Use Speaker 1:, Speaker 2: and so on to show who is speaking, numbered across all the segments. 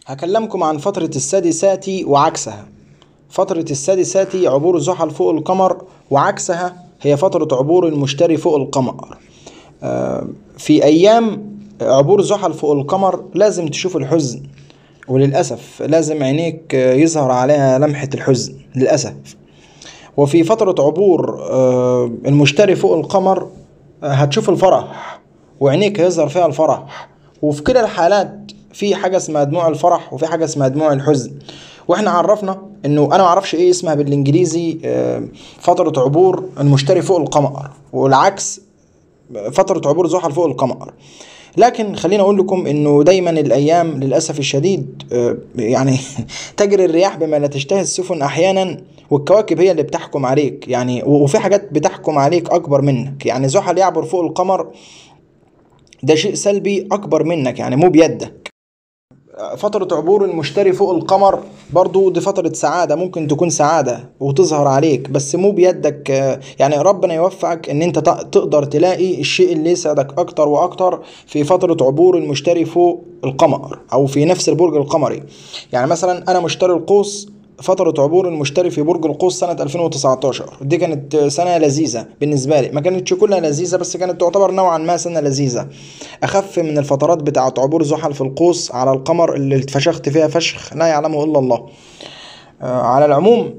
Speaker 1: هكلمكم عن فترة السادسات وعكسها فترة السادسات عبور زحل فوق القمر وعكسها هي فترة عبور المشتري فوق القمر آه، في أيام عبور زحل فوق القمر لازم تشوف الحزن وللأسف لازم عينيك يظهر عليها لمحة الحزن للأسف وفي فترة عبور آه، المشتري فوق القمر آه، هتشوف الفرح وعينيك هيظهر فيها الفرح وفي كلا الحالات في حاجة اسمها دموع الفرح وفي حاجة اسمها دموع الحزن واحنا عرفنا انه انا معرفش ايه اسمها بالانجليزي آه، فترة عبور المشتري فوق القمر والعكس فترة عبور زحل فوق القمر لكن خليني اقول لكم انه دايما الايام للاسف الشديد آه، يعني تجري الرياح بما لا تشتهي السفن احيانا والكواكب هي اللي بتحكم عليك يعني وفي حاجات بتحكم عليك اكبر منك يعني زحل يعبر فوق القمر ده شيء سلبي اكبر منك يعني مو بيدك فترة عبور المشتري فوق القمر برضو دي فترة سعادة ممكن تكون سعادة وتظهر عليك بس مو بيدك آه، يعني ربنا يوفقك ان انت ت- تقدر تلاقي الشيء اللي يسعدك اكتر واكتر في فترة عبور المشتري فوق القمر او في نفس البرج القمري يعني مثلا انا مشتري القوس فترة عبور المشتري في برج القوس سنة 2019 دي كانت سنة لذيذة بالنسبة لي ما كانتش كلها لذيذة بس كانت تعتبر نوعا ما سنة لذيذة أخف من الفترات بتاعة عبور زحل في القوس على القمر اللي اتفشخت فيها فشخ لا يعلمه إلا الله آه، على العموم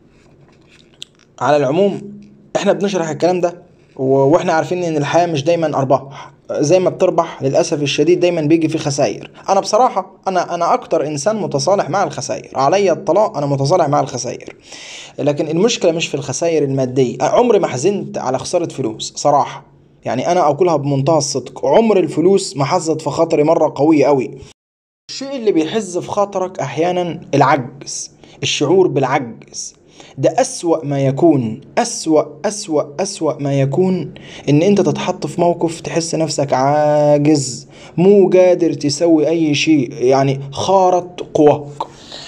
Speaker 1: على العموم احنا بنشرح الكلام ده و- واحنا عارفين ان الحياة مش دايما ارباح زي ما بتربح للاسف الشديد دايما بيجي في خسائر انا بصراحة انا انا اكتر انسان متصالح مع الخسائر عليا الطلاق انا متصالح مع الخسائر لكن المشكلة مش في الخسائر المادية عمري ما حزنت على خسارة فلوس صراحة يعني انا اقولها بمنتهى الصدق عمر الفلوس ما حزت في خاطري مرة قوية قوي الشيء اللي بيحز في خاطرك احيانا العجز الشعور بالعجز ده أسوأ ما يكون أسوأ أسوأ أسوأ ما يكون إن أنت تتحط في موقف تحس نفسك عاجز مو قادر تسوي أي شيء يعني خارت قواك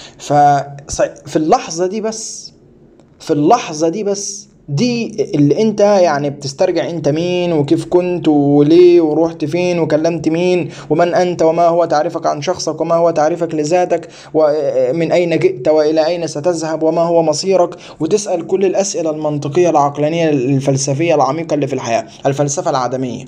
Speaker 1: ففي اللحظة دي بس في اللحظة دي بس دي اللي انت يعني بتسترجع انت مين وكيف كنت وليه ورحت فين وكلمت مين ومن انت وما هو تعريفك عن شخصك وما هو تعريفك لذاتك ومن اين جئت والى اين ستذهب وما هو مصيرك وتسأل كل الاسئلة المنطقية العقلانية الفلسفية العميقة اللي في الحياة الفلسفة العدمية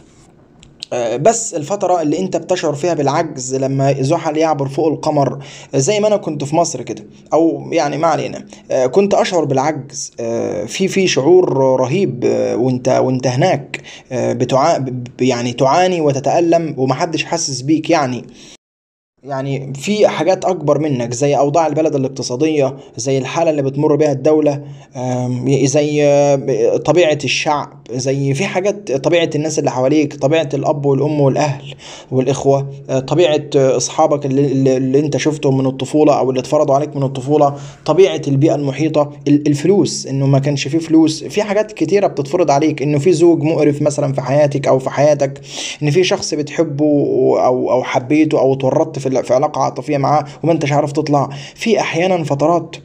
Speaker 1: آه، بس الفترة اللي انت بتشعر فيها بالعجز لما زحل يعبر فوق القمر آه، زي ما انا كنت في مصر كده او يعني ما علينا آه، كنت اشعر بالعجز آه، في في شعور رهيب آه، وانت وانت هناك آه، بتعا ب- يعني تعاني وتتألم ومحدش حاسس بيك يعني يعني في حاجات اكبر منك زي اوضاع البلد الاقتصاديه زي الحاله اللي بتمر بها الدوله آم، زي آه، طبيعه الشعب زي في حاجات طبيعه الناس اللي حواليك طبيعه الاب والام والاهل والاخوه آه، طبيعه آه، اصحابك اللي, اللي اللي انت شفتهم من الطفوله او اللي اتفرضوا عليك من الطفوله طبيعه البيئه المحيطه ال- الفلوس انه ما كانش فيه فلوس في حاجات كتيره بتتفرض عليك انه في زوج مقرف مثلا في حياتك او في حياتك ان في شخص بتحبه او او حبيته او اتورطت في في علاقه عاطفيه معاه وما انتش عارف تطلع في احيانا فترات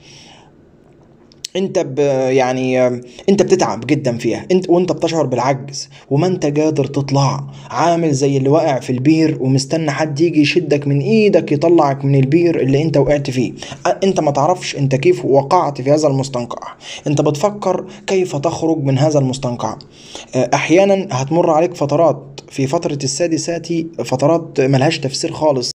Speaker 1: انت ب يعني انت بتتعب جدا فيها انت وانت بتشعر بالعجز وما انت قادر تطلع عامل زي اللي واقع في البير ومستنى حد يجي يشدك من ايدك يطلعك من البير اللي انت وقعت فيه اه، انت ما تعرفش انت كيف وقعت في هذا المستنقع انت بتفكر كيف تخرج من هذا المستنقع اه، احيانا هتمر عليك فترات في فترة السادسات فترات ملهاش تفسير خالص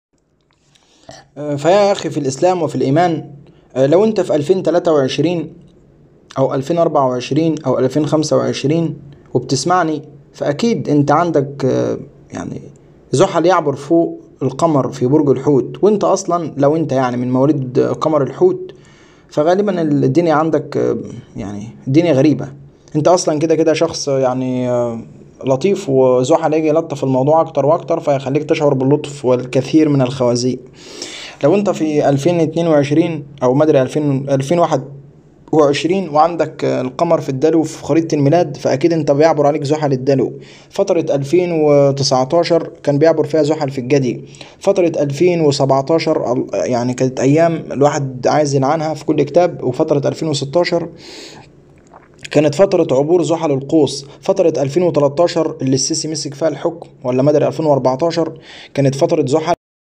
Speaker 1: فيا أخي في الإسلام وفي الإيمان آه، لو أنت في 2023 أو 2024 أو 2025 وبتسمعني فأكيد أنت عندك آه، يعني زحل يعبر فوق القمر في برج الحوت وأنت أصلا لو أنت يعني من مواليد قمر الحوت فغالبا الدنيا عندك آه، يعني الدنيا غريبة أنت أصلا كده كده شخص يعني آه، لطيف وزحل يجي يلطف الموضوع أكتر وأكتر فيخليك تشعر باللطف والكثير من الخوازيق لو انت في 2022 او ما ادري 2000 2021 وعندك القمر في الدلو في خريطة الميلاد فأكيد أنت بيعبر عليك زحل الدلو فترة 2019 كان بيعبر فيها زحل في الجدي فترة 2017 ال- يعني كانت أيام الواحد عايز يلعنها في كل كتاب وفترة 2016 كانت فترة عبور زحل القوس فترة 2013 اللي السيسي مسك فيها الحكم ولا ما ادري 2014 كانت فترة زحل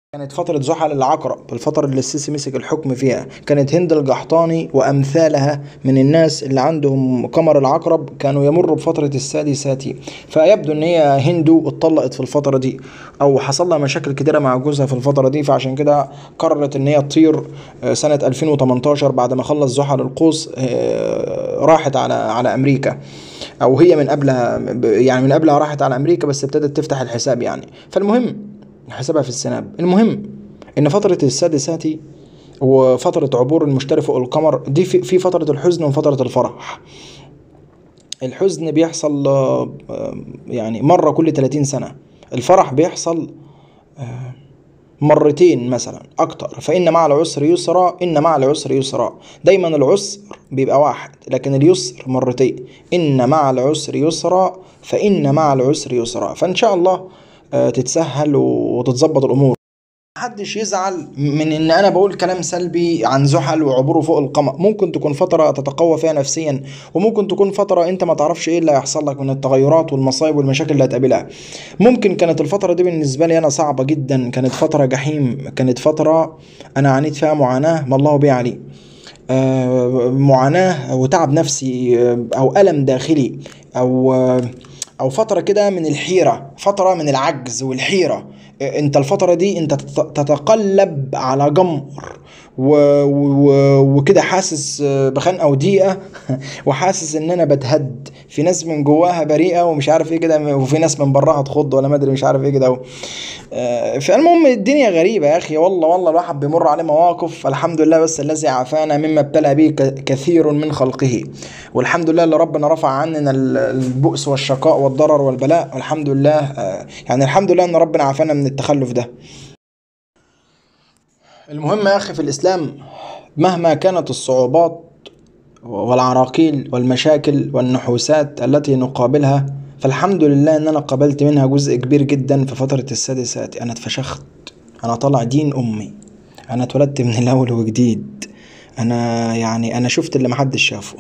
Speaker 1: كانت فترة زحل العقرب الفترة اللي السيسي مسك الحكم فيها كانت هند القحطاني وأمثالها من الناس اللي عندهم قمر العقرب كانوا يمروا بفترة السادسات فيبدو إن هي هندو اتطلقت في الفترة دي أو حصل لها مشاكل كتيرة مع جوزها في الفترة دي فعشان كده قررت إن هي تطير آه، سنة 2018 بعد ما خلص زحل القوس آه، راحت على على أمريكا أو هي من قبلها يعني من قبلها راحت على أمريكا بس ابتدت تفتح الحساب يعني فالمهم حسابها في السناب المهم ان فترة السادسات وفترة عبور المشتري فوق القمر دي في في فترة الحزن وفترة الفرح الحزن بيحصل آه، آه، يعني مرة كل 30 سنة الفرح بيحصل آه، مرتين مثلا اكتر فان مع العسر يسرا ان مع العسر يسرا دايما العسر بيبقى واحد لكن اليسر مرتين ان مع العسر يسرا فان مع العسر يسرا فان شاء الله آه، تتسهل وتتظبط الامور محدش يزعل من ان انا بقول كلام سلبي عن زحل وعبوره فوق القمر ممكن تكون فتره تتقوى فيها نفسيا وممكن تكون فتره انت ما تعرفش ايه اللي هيحصل لك من التغيرات والمصايب والمشاكل اللي هتقابلها ممكن كانت الفتره دي بالنسبه لي انا صعبه جدا كانت فتره جحيم كانت فتره انا عانيت فيها معاناه ما الله بي عليه آه، معاناه وتعب نفسي آه، او الم داخلي او آه، او فتره كده من الحيره فتره من العجز والحيره انت الفتره دي انت تت- تتقلب على جمر و... و... وكده حاسس بخنقه وضيقه وحاسس ان انا بتهد في ناس من جواها بريئه ومش عارف ايه كده وفي ناس من براها تخض ولا ما ادري مش عارف ايه كده آه، فالمهم الدنيا غريبه يا اخي والله والله الواحد بيمر عليه مواقف الحمد لله بس الذي عافانا مما ابتلى به ك- كثير من خلقه والحمد لله اللي ربنا رفع عننا ال- البؤس والشقاء والضرر والبلاء والحمد لله آه، يعني الحمد لله ان ربنا عافانا من التخلف ده المهم يا اخي في الاسلام مهما كانت الصعوبات والعراقيل والمشاكل والنحوسات التي نقابلها فالحمد لله ان انا قابلت منها جزء كبير جدا في فترة السادسات انا اتفشخت انا طالع دين امي انا اتولدت من الاول وجديد انا يعني انا شفت اللي محدش شافه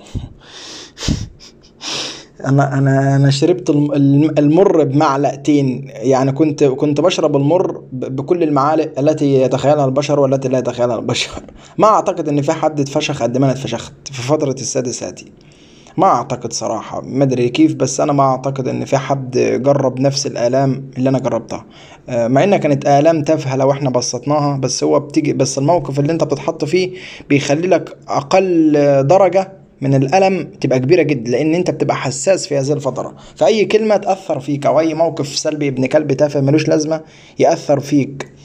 Speaker 1: انا انا انا شربت الم- الم- المر بمعلقتين يعني كنت كنت بشرب المر ب- بكل المعالق التي يتخيلها البشر والتي لا يتخيلها البشر ما اعتقد ان في حد اتفشخ قد ما انا اتفشخت في فترة السادسات ما اعتقد صراحة ما ادري كيف بس انا ما اعتقد ان في حد جرب نفس الالام اللي انا جربتها آه، مع انها كانت الام تافهة لو احنا بسطناها بس هو بتيجي بس الموقف اللي انت بتتحط فيه بيخلي لك اقل درجة من الالم تبقى كبيره جدا لان انت بتبقى حساس في هذه الفتره فاي كلمه تاثر فيك او اي موقف سلبي ابن كلب تافه ملوش لازمه ياثر فيك